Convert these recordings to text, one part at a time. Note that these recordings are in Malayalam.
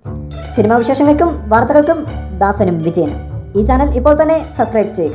സിനിമാ വിശേഷങ്ങൾക്കും വാർത്തകൾക്കും ദാസനും വിജയനും ഈ ചാനൽ ഇപ്പോൾ തന്നെ സബ്സ്ക്രൈബ് ചെയ്യുക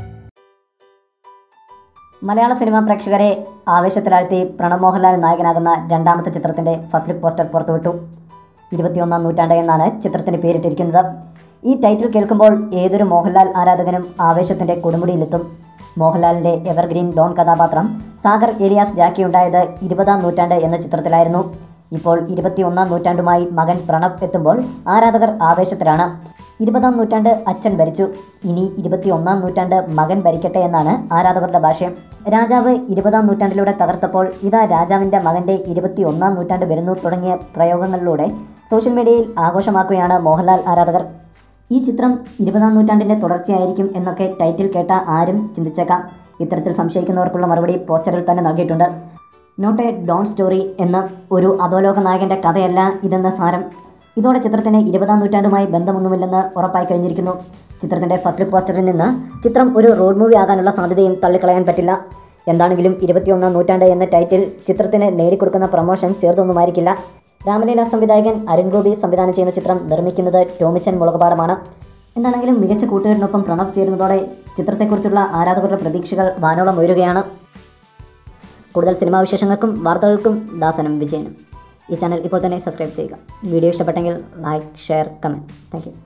മലയാള സിനിമാ പ്രേക്ഷകരെ ആവേശത്തിലാഴ്ത്തി പ്രണവ് മോഹൻലാൽ നായകനാകുന്ന രണ്ടാമത്തെ ചിത്രത്തിന്റെ ഫസ്റ്റ് ലുക്ക് പോസ്റ്റർ പുറത്തുവിട്ടു ഇരുപത്തിയൊന്നാം നൂറ്റാണ്ട് എന്നാണ് ചിത്രത്തിന് പേരിട്ടിരിക്കുന്നത് ഈ ടൈറ്റിൽ കേൾക്കുമ്പോൾ ഏതൊരു മോഹൻലാൽ ആരാധകനും ആവേശത്തിന്റെ കൊടുമുടിയിലെത്തും മോഹൻലാലിന്റെ എവർഗ്രീൻ ഡോൺ കഥാപാത്രം സാഗർ ഏലിയാസ് ജാക്കി ഉണ്ടായത് ഇരുപതാം നൂറ്റാണ്ട് എന്ന ചിത്രത്തിലായിരുന്നു ഇപ്പോൾ ഇരുപത്തിയൊന്നാം നൂറ്റാണ്ടുമായി മകൻ പ്രണവ് എത്തുമ്പോൾ ആരാധകർ ആവേശത്തിലാണ് ഇരുപതാം നൂറ്റാണ്ട് അച്ഛൻ ഭരിച്ചു ഇനി ഇരുപത്തിയൊന്നാം നൂറ്റാണ്ട് മകൻ ഭരിക്കട്ടെ എന്നാണ് ആരാധകരുടെ ഭാഷ്യം രാജാവ് ഇരുപതാം നൂറ്റാണ്ടിലൂടെ തകർത്തപ്പോൾ ഇതാ രാജാവിൻ്റെ മകൻ്റെ ഇരുപത്തിയൊന്നാം നൂറ്റാണ്ട് വരുന്നു തുടങ്ങിയ പ്രയോഗങ്ങളിലൂടെ സോഷ്യൽ മീഡിയയിൽ ആഘോഷമാക്കുകയാണ് മോഹൻലാൽ ആരാധകർ ഈ ചിത്രം ഇരുപതാം നൂറ്റാണ്ടിൻ്റെ തുടർച്ചയായിരിക്കും എന്നൊക്കെ ടൈറ്റിൽ കേട്ട ആരും ചിന്തിച്ചേക്കാം ഇത്തരത്തിൽ സംശയിക്കുന്നവർക്കുള്ള മറുപടി പോസ്റ്ററിൽ തന്നെ നൽകിയിട്ടുണ്ട് നോട്ട് എ ഡോൺ സ്റ്റോറി എന്ന ഒരു അധോലോക നായകൻ്റെ കഥയല്ല ഇതെന്ന സാരം ഇതോടെ ചിത്രത്തിന് ഇരുപതാം നൂറ്റാണ്ടുമായി ബന്ധമൊന്നുമില്ലെന്ന് ഉറപ്പായി കഴിഞ്ഞിരിക്കുന്നു ചിത്രത്തിന്റെ ഫസ്റ്റ് ലുക്ക് പോസ്റ്ററിൽ നിന്ന് ചിത്രം ഒരു റോഡ് മൂവി ആകാനുള്ള സാധ്യതയും തള്ളിക്കളയാൻ പറ്റില്ല എന്താണെങ്കിലും ഇരുപത്തിയൊന്നാം നൂറ്റാണ്ട് എന്ന ടൈറ്റിൽ ചിത്രത്തിന് നേടിക്കൊടുക്കുന്ന പ്രൊമോഷൻ ചേർത്തൊന്നുമായിരിക്കില്ല രാമലീല സംവിധായകൻ അരുൺ ഗോപി സംവിധാനം ചെയ്യുന്ന ചിത്രം നിർമ്മിക്കുന്നത് ടോമിച്ചൻ മുളകുപാടമാണ് എന്താണെങ്കിലും മികച്ച കൂട്ടുകാരനൊപ്പം പ്രണവ് ചേരുന്നതോടെ ചിത്രത്തെക്കുറിച്ചുള്ള ആരാധകരുടെ പ്രതീക്ഷകൾ വാനോളം ഉയരുകയാണ് കൂടുതൽ സിനിമാ വിശേഷങ്ങൾക്കും വാർത്തകൾക്കും ദാസനും വിജയനും ഈ ചാനൽ ഇപ്പോൾ തന്നെ സബ്സ്ക്രൈബ് ചെയ്യുക വീഡിയോ ഇഷ്ടപ്പെട്ടെങ്കിൽ ലൈക്ക് ഷെയർ കമൻറ്റ് താങ്ക്